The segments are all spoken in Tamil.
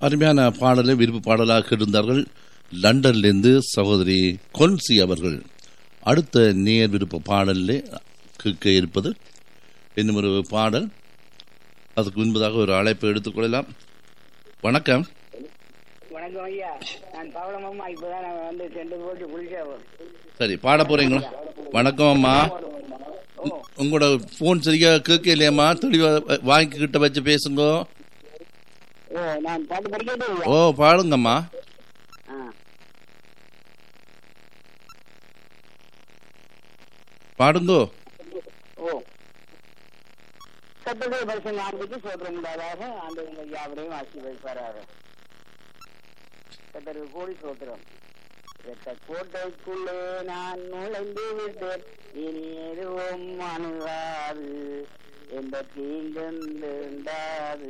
அருமையான பாடலை விருப்பு பாடலாக இருந்தார்கள் லண்டன்லேருந்து சகோதரி கொன்சி அவர்கள் அடுத்த நேர் விருப்ப பாடலில் கேட்க இருப்பது இன்னும் ஒரு பாடல் அதுக்கு முன்பதாக ஒரு அழைப்பை எடுத்துக்கொள்ளலாம் வணக்கம் வணக்கம் ஐயா நான் பவளமம்மா இப்பதான் நான் வந்து சென்று போட்டு குளிச்சா சரி பாட போறீங்களா வணக்கம் அம்மா ஓ உங்களோட ஃபோன் சரியா கேட்க இல்லையம்மா தெளிவாக வாங்கிக்கிட்ட வச்சு பேசுங்க ஓ நான் பாட்டு படிக்கட்டு ஓ பாடுங்கம்மா ஆ பாடுங்கோ ஓ சத்தத்தை பரிசு நான்குக்கு சோத்திரம் உண்டாதாக ஆண்டு உங்கள் யாவரையும் ஆசீர்வதிப்பாராக சத்தருக்கு கோடி சோத்திரம் இரத்த கோட்டைக்குள்ளே நான் நுழைந்து விட்டேன் இனி எதுவும் அணுகாது எந்த தீங்கும் தீண்டாது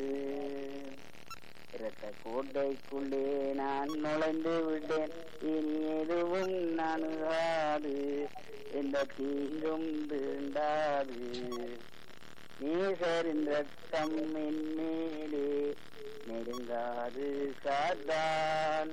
இரத்த கோட்டைக்குள்ளே நான் நுழைந்து விட்டேன் இனி எதுவும் அணுகாது எந்த தீங்கும் தீண்டாது நேசரின் ரத்தம் என் மேலே நெருங்காது சாத்தான்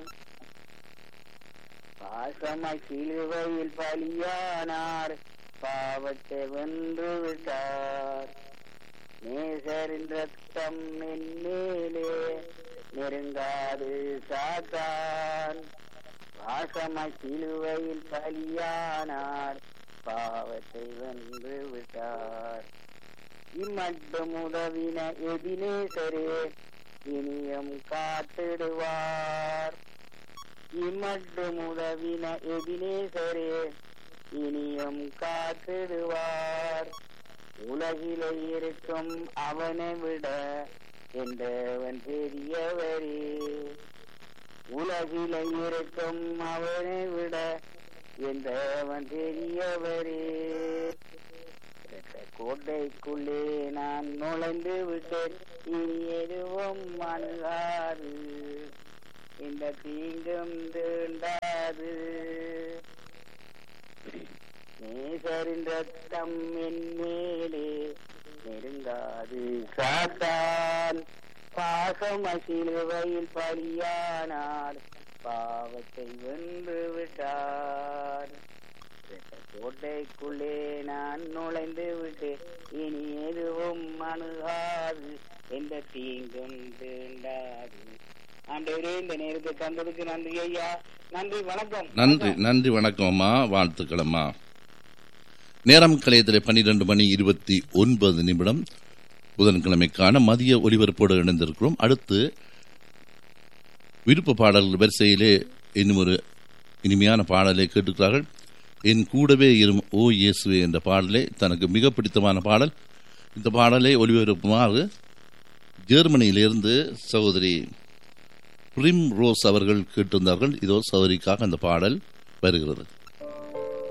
பாசமாய் சிலுவையில் பலியானார் பாவத்தை வென்று விட்டார் நேசரின் ரத்தம் என் மேலே நெருங்காது சாத்தான் பாசமாய் சிலுவையில் பலியானார் பாவத்தை வென்று விட்டார் இம்மட்டும் உதவின எதினேசரே இனியும் காத்திடுவார் இம்மட்டும் உதவின எதினேசரே இனியும் காத்திடுவார் உலகிலே இருக்கும் அவனை விட என்றவன் பெரியவரே உலகிலே இருக்கும் அவனை விட என்றவன் பெரியவரே இரத்த கோட்டைக்குள்ளே நான் நுழைந்து விட்டேன் இனி எதுவும் அணுகாது இந்த தீங்கும் தீண்டாது நேசரின் ரத்தம் என் மேலே நெருங்காது சாத்தான் பாசம் சிலுவையில் பலியானார் பாவத்தை வென்று விட்டார் இரத்த கோட்டைக்குள்ளே நான் நுழைந்து விட்டேன் இனி எதுவும் அணுகாது எந்த தீங்கும் தீண்டாது ஆண்டவரே இந்த நேரத்தை தந்ததுக்கு நன்றி ஐயா நன்றி வணக்கம் நன்றி நன்றி வணக்கம் அம்மா வாழ்த்துக்கள் அம்மா நேரம் கலையத்தில் பன்னிரண்டு மணி இருபத்தி ஒன்பது நிமிடம் புதன்கிழமைக்கான மதிய ஒலிபரப்போடு இணைந்திருக்கிறோம் அடுத்து விருப்ப பாடல்கள் வரிசையிலே இன்னும் ஒரு இனிமையான பாடலை கேட்டுக்கிறார்கள் என் கூடவே இரும் ஓ இயேசுவே என்ற பாடலே தனக்கு மிக பிடித்தமான பாடல் இந்த பாடலை ஒலிபரப்புமாறு ஜெர்மனியிலிருந்து சகோதரி பிரிம் ரோஸ் அவர்கள் கேட்டிருந்தார்கள் இதோ சகோதரிக்காக அந்த பாடல் வருகிறது